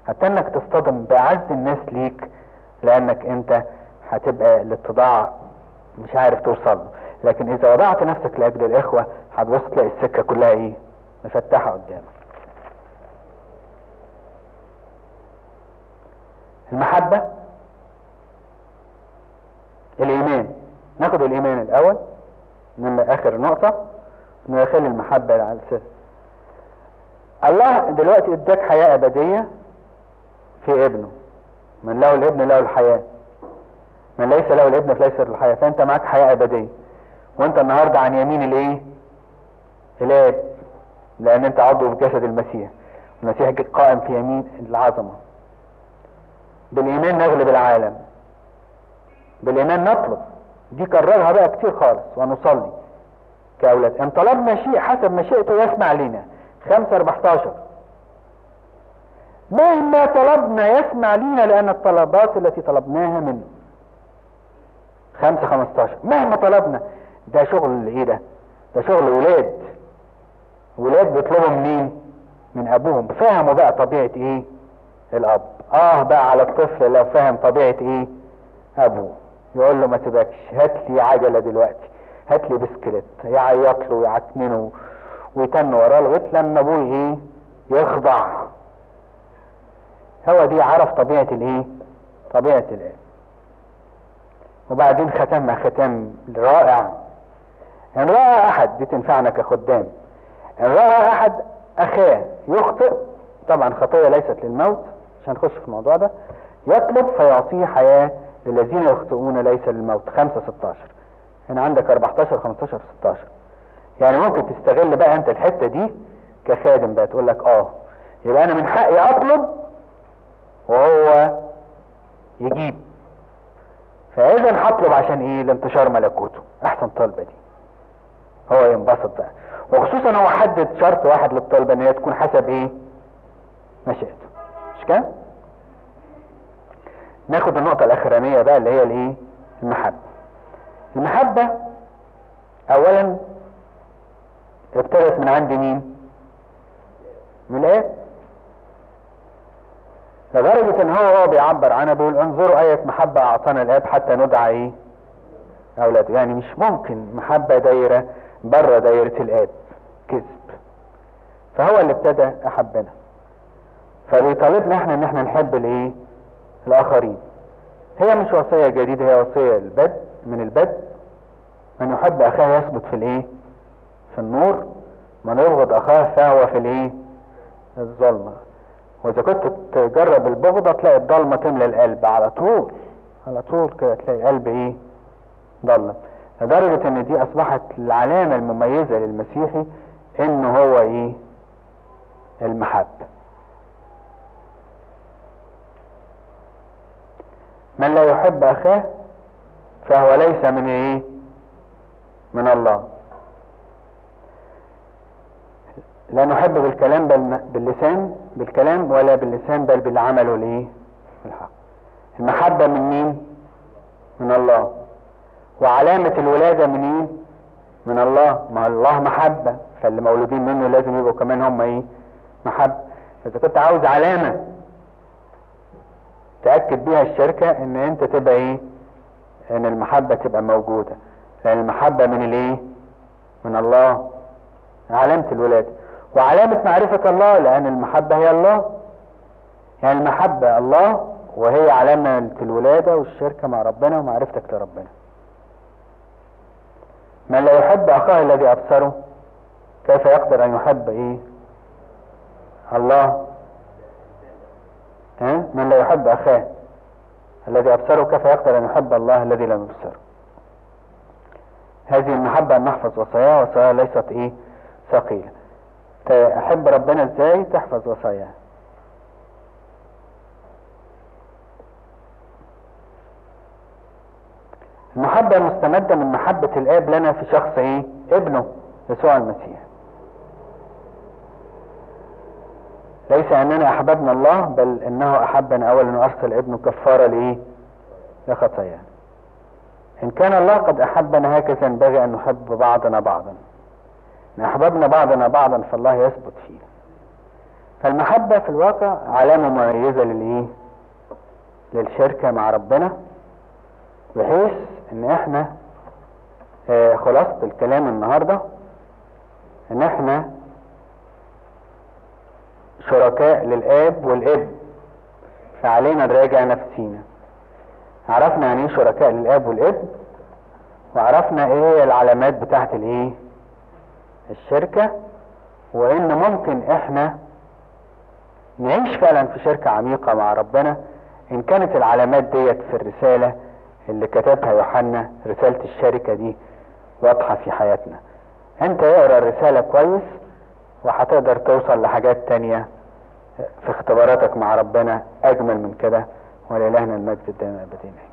حتى انك تصطدم باعز الناس ليك لانك انت هتبقى الاتضاع مش عارف توصل له لكن اذا وضعت نفسك لاجل الاخوة هتبص تلاقي السكة كلها ايه مفتحة قدامك المحبة الايمان ناخد الايمان الاول من اخر نقطة نخلي المحبة على الاساس الله دلوقتي اداك حياة ابدية في ابنه من له الابن له الحياة من ليس له الابن فليس له الحياة فانت معاك حياة ابدية وانت النهاردة عن يمين الايه الاب لان انت عضو في جسد المسيح المسيح قائم في يمين العظمة بالايمان نغلب العالم بالايمان نطلب دي كررها بقى كتير خالص ونصلي كاولاد ان طلبنا شيء حسب مشيئته يسمع لنا خمسة اربعتاشر مهما طلبنا يسمع لنا لان الطلبات التي طلبناها منه خمسة خمستاشر مهما طلبنا ده شغل ايه ده ده شغل ولاد ولاد بيطلبوا منين من ابوهم فهموا بقى طبيعة ايه الاب اه بقى على الطفل لو فهم طبيعة ايه ابوه يقول له ما تبكش هات لي عجلة دلوقتي هات لي بسكليت يعيط له ويعكننه ويتن وراه لغايه لما ابوه ايه يخضع هو دي عرف طبيعة الايه طبيعة الاب وبعدين ختمها ختام رائع ان رأى احد دي تنفعنا كخدام ان رأى احد اخاه يخطئ طبعا خطية ليست للموت مش هنخش في الموضوع ده يطلب فيعطيه حياة للذين يخطئون ليس للموت خمسة ستاشر هنا عندك اربعتاشر خمستاشر ستاشر يعني ممكن تستغل بقى انت الحتة دي كخادم بقى تقول لك اه يبقى انا من حقي اطلب وهو يجيب فاذا هطلب عشان ايه لانتشار ملكوته احسن طلبة دي هو ينبسط بقى وخصوصا هو حدد شرط واحد للطلبة ان هي تكون حسب ايه مشيئته مش كده ناخد النقطة الاخرانية بقى اللي هي الايه المحبة المحبة اولا ابتدت من عند مين من الاب لدرجة ان هو هو بيعبر عنها بيقول انظروا اية محبة اعطانا الاب حتى ندعى ايه اولاده يعني مش ممكن محبة دايرة بره دايرة الاب كذب فهو اللي ابتدى احبنا فبيطالبنا احنا ان احنا نحب الايه الاخرين هي مش وصية جديدة هي وصية البدء من البدء من يحب اخاه يثبت في الايه في النور من يبغض اخاه فهو في الايه الظلمة واذا كنت تجرب البغضة تلاقي الضلمة تملى القلب على طول على طول كده تلاقي القلب ايه ضلم لدرجة ان دي اصبحت العلامة المميزة للمسيحي انه هو ايه المحبة من لا يحب اخاه فهو ليس من ايه من الله لا نحب بالكلام بل باللسان بالكلام ولا باللسان بل بالعمل والايه الحق المحبة من مين من الله وعلامة الولادة من ايه من الله ما الله محبة فاللي مولودين منه لازم يبقوا كمان هم ايه محبة اذا كنت عاوز علامة تأكد بيها الشركة ان انت تبقى ايه ان المحبة تبقى موجودة لان المحبة من الايه من الله علامة الولادة وعلامة معرفة الله لان المحبة هي الله يعني المحبة الله وهي علامة الولادة والشركة مع ربنا ومعرفتك لربنا من لا يحب اخاه الذي ابصره كيف يقدر ان يحب ايه الله ها من لا يحب اخاه الذي ابصره كيف يقدر ان يحب الله الذي لم يبصره هذه المحبة ان نحفظ وصاياه وصاياه ليست ايه ثقيلة تحب ربنا ازاي تحفظ وصاياه المحبة المستمدة من محبة الاب لنا في شخص ايه ابنه يسوع المسيح ليس اننا احببنا الله بل انه احبنا اولا وارسل ابنه كفارة لايه لخطايانا ان كان الله قد احبنا هكذا ينبغي ان نحب بعضنا بعضا ان احببنا بعضنا بعضا فالله يثبت فينا فالمحبة في الواقع علامة مميزة للايه للشركة مع ربنا بحيث ان احنا آه خلاصة الكلام النهاردة ان احنا شركاء للاب والابن فعلينا نراجع نفسينا عرفنا يعني ايه شركاء للاب والابن وعرفنا ايه العلامات بتاعت الايه الشركة وان ممكن احنا نعيش فعلا في شركة عميقة مع ربنا ان كانت العلامات ديت في الرسالة اللي كتبها يوحنا رسالة الشركة دي واضحة في حياتنا انت اقرا الرسالة كويس وهتقدر توصل لحاجات تانية في اختباراتك مع ربنا اجمل من كده ولإلهنا المجد الدائم ابدين